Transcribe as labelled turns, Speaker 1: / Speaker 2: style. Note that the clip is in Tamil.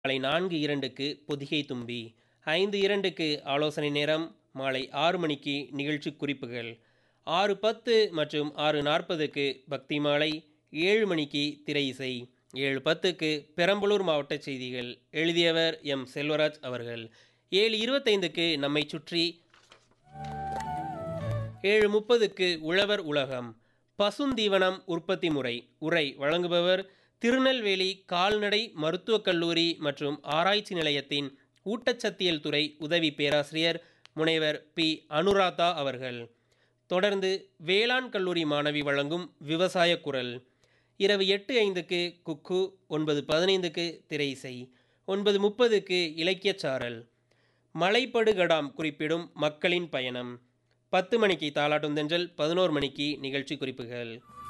Speaker 1: மாலை நான்கு இரண்டுக்கு பொதிகை தும்பி ஐந்து இரண்டுக்கு ஆலோசனை நேரம் மாலை ஆறு மணிக்கு நிகழ்ச்சி குறிப்புகள் ஆறு பத்து மற்றும் ஆறு நாற்பதுக்கு பக்தி மாலை ஏழு மணிக்கு திரை இசை ஏழு பத்துக்கு பெரம்பலூர் மாவட்ட செய்திகள் எழுதியவர் எம் செல்வராஜ் அவர்கள் ஏழு இருபத்தைந்துக்கு நம்மை சுற்றி ஏழு முப்பதுக்கு உழவர் உலகம் பசுந்தீவனம் உற்பத்தி முறை உரை வழங்குபவர் திருநெல்வேலி கால்நடை மருத்துவக் கல்லூரி மற்றும் ஆராய்ச்சி நிலையத்தின் ஊட்டச்சத்தியல் துறை உதவி பேராசிரியர் முனைவர் பி அனுராதா அவர்கள் தொடர்ந்து வேளாண் கல்லூரி மாணவி வழங்கும் விவசாய குரல் இரவு எட்டு ஐந்துக்கு குக்கு ஒன்பது பதினைந்துக்கு திரை இசை ஒன்பது முப்பதுக்கு இலக்கியச் சாரல் மலைப்படுகடாம் குறிப்பிடும் மக்களின் பயணம் பத்து மணிக்கு தாலாட்டும் தென்றல் பதினோரு மணிக்கு நிகழ்ச்சி குறிப்புகள்